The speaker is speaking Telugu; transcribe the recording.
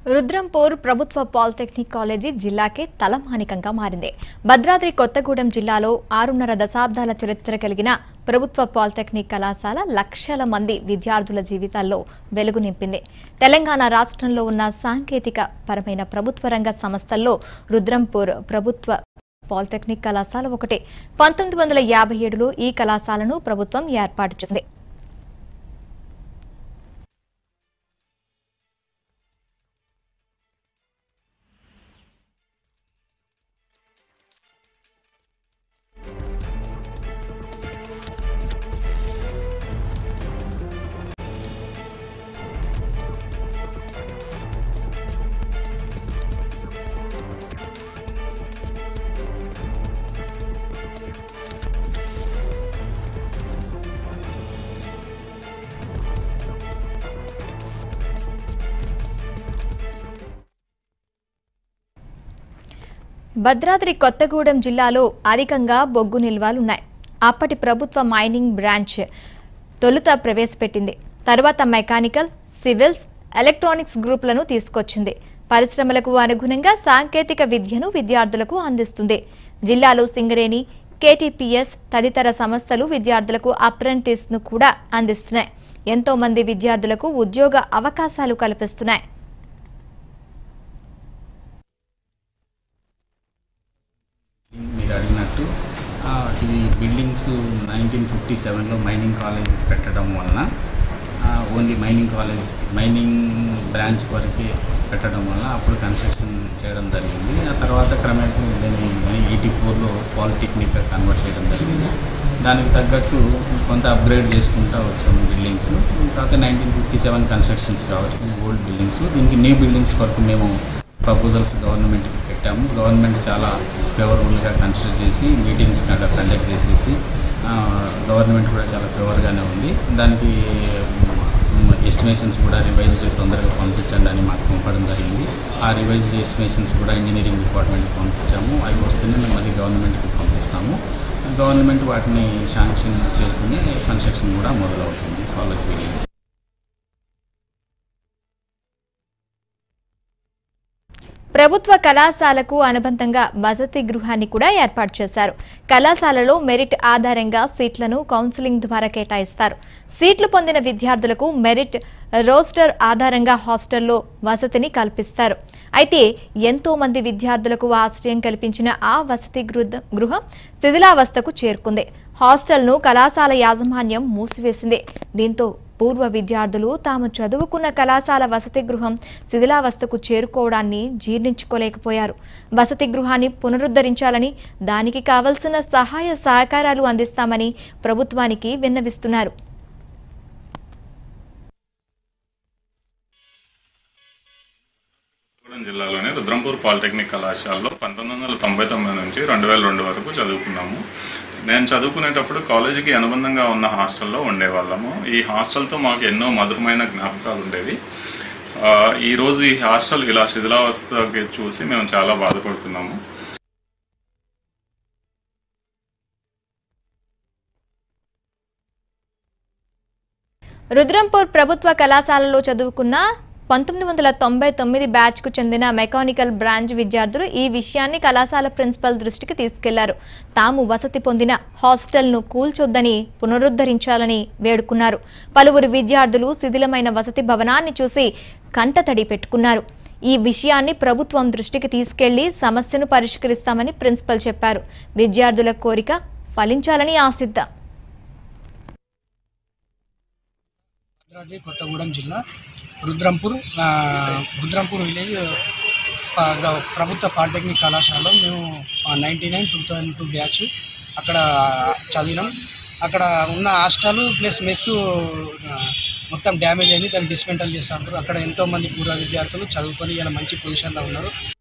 రుద్రంపూర్ ప్రభుత్వ పాలిటెక్నిక్ కాలేజీ జిల్లాకే తలమానికంగా మారింది భద్రాద్రి కొత్తగూడెం జిల్లాలో ఆరున్నర దశాబ్దాల చరిత్ర కలిగిన ప్రభుత్వ పాలిటెక్నిక్ కళాశాల లక్షల మంది విద్యార్థుల జీవితాల్లో వెలుగు నింపింది తెలంగాణ రాష్ట్రంలో ఉన్న సాంకేతిక పరమైన ప్రభుత్వ రంగ సంస్థల్లో రుద్రంపూర్ ప్రభుత్వ పాలిటెక్నిక్ కళాశాల ఒకటి పంతొమ్మిది వందల యాభై ఏడులో ఈ కళాశాలను ప్రభుత్వం ఏర్పాటు చేసింది భద్రాద్రి కొత్తగూడెం జిల్లాలో అధికంగా బొగ్గు నిల్వలున్నాయి అప్పటి ప్రభుత్వ మైనింగ్ బ్రాంచ్ తొలుత ప్రవేశపెట్టింది తర్వాత మెకానికల్ సివిల్స్ ఎలక్ట్రానిక్స్ గ్రూపులను తీసుకొచ్చింది పరిశ్రమలకు అనుగుణంగా సాంకేతిక విద్యను విద్యార్థులకు అందిస్తుంది జిల్లాలో సింగరేణి కేటీపీఎస్ తదితర సంస్థలు విద్యార్థులకు అప్రెంటిస్ ను కూడా అందిస్తున్నాయి ఎంతో మంది విద్యార్థులకు ఉద్యోగ అవకాశాలు కల్పిస్తున్నాయి మీరు అడిగినట్టు ఆ, ఇది బిల్డింగ్స్ నైన్టీన్ ఫిఫ్టీ సెవెన్లో మైనింగ్ కాలేజ్ పెట్టడం వలన ఆ, only mining college mining branch వరకే పెట్టడం వలన అప్పుడు కన్స్ట్రక్షన్ చేయడం జరిగింది ఆ తర్వాత క్రమేపీ దాన్ని ఎయిటీ ఫోర్లో పాలిటెక్నిక్గా కన్వర్ట్ చేయడం జరిగింది దానికి తగ్గట్టు కొంత అప్గ్రేడ్ చేసుకుంటూ వచ్చాము బిల్డింగ్స్ తర్వాత నైన్టీన్ ఫిఫ్టీ సెవెన్ కన్స్ట్రక్షన్స్ కాబట్టి ఓల్డ్ బిల్డింగ్స్ దీనికి న్యూ బిల్డింగ్స్ వరకు మేము ప్రపోజల్స్ గవర్నమెంట్కి పెట్టాము గవర్నమెంట్ చాలా ఫేవరబుల్గా కన్సిడర్ చేసి మీటింగ్స్ కండక్ట్ చేసేసి ఆ, గవర్నమెంట్ కూడా చాలా ఫేవర్గానే ఉంది దానికి ఎస్టిమేషన్స్ కూడా రివైజ్డ్ తొందరగా పంపించండి అని మాకు పంపడం జరిగింది ఆ రివైజ్డ్ ఎస్టిమేషన్స్ కూడా ఇంజనీరింగ్ డిపార్ట్మెంట్కి పంపించాము అవి వస్తేనే మేము మళ్ళీ గవర్నమెంట్కి పంపిస్తాము గవర్నమెంట్ వాటిని శాంక్షన్ చేస్తూనే కన్స్ట్రక్షన్ కూడా మొదలవుతుంది కాలేజ్ బిల్డింగ్స్ ప్రభుత్వ కళాశాలకు అనుబంధంగా వసతి గృహాన్ని కూడా ఏర్పాటు చేశారు కళాశాలలో మెరిట్ ఆధారంగా సీట్లను కౌన్సిలింగ్ ద్వారా కేటాయిస్తారు సీట్లు పొందిన విద్యార్థులకు మెరిట్ రోస్టర్ ఆధారంగా హాస్టల్లో వసతిని కల్పిస్తారు అయితే ఎంతో మంది విద్యార్థులకు ఆశ్రయం కల్పించిన ఆ వసతి గృహ- గృహం శిథిలావస్థకు చేరుకుంది హాస్టల్ను కళాశాల యాజమాన్యం మూసివేసింది దీంతో పూర్వ విద్యార్థులు తాము చదువుకున్న కళాశాల వసతి గృహం శిథిలావస్థకు చేరుకోవడాన్ని జీర్ణించుకోలేకపోయారు వసతి గృహాన్ని పునరుద్ధరించాలని దానికి కావలసిన సహాయ సహకారాలు అందిస్తామని ప్రభుత్వానికి విన్నవిస్తున్నారు కొత్తగూడెం జిల్లాలోని రుద్రంపూర్ పాలిటెక్నిక్ కళాశాలలో పంతొమ్మిది వందల తొంభై తొమ్మిది నుంచి రెండు వేల రెండు వరకు చదువుకున్నాము నేను చదువుకునేటప్పుడు కాలేజీకి అనుబంధంగా ఉన్న హాస్టల్లో ఉండేవాళ్ళము ఈ హాస్టల్తో మాకు ఎన్నో మధురమైన జ్ఞాపకాలు ఉండేవి ఆ, ఈ రోజు ఈ హాస్టల్ ఇలా శిథిలావస్థకి చూసి మేము చాలా బాధపడుతున్నాము రుద్రంపూర్ ప్రభుత్వ కళాశాలలో చదువుకున్న పంతొమ్మిది వందల తొంభై తొమ్మిది బ్యాచ్ కు చెందిన మెకానికల్ బ్రాంచ్ విద్యార్థులు ఈ విషయాన్ని కళాశాల ప్రిన్సిపల్ దృష్టికి తీసుకెళ్లారు తాము వసతి పొందిన హాస్టల్ను కూల్చొద్దని పునరుద్ధరించాలని వేడుకున్నారు పలువురు విద్యార్థులు శిథిలమైన వసతి భవనాన్ని చూసి కంటతడి పెట్టుకున్నారు ఈ విషయాన్ని ప్రభుత్వం దృష్టికి తీసుకెళ్లి సమస్యను పరిష్కరిస్తామని ప్రిన్సిపల్ చెప్పారు విద్యార్థుల కోరిక ఫలించాలని ఆశిద్దాం భద్రాద్రి కొత్తగూడెం జిల్లా రుద్రంపూర్ ఆ, రుద్రంపూర్ విలేజ్ ప- గ- ప్రభుత్వ పాలిటెక్నిక్ కళాశాలలో మేము ninety nine two thousand two batch అక్కడ చదివినాం అక్కడ ఉన్న హాస్టల్ ప్లస్ మెస్ మొత్తం డ్యామేజ్ అయింది దాన్ని డిస్మెంటల్ చేస్తా ఉంటారు అక్కడ ఎంతో మంది పూర్వ విద్యార్థులు చదువుకొని ఇలా మంచి పొజిషన్లో ఉన్నారు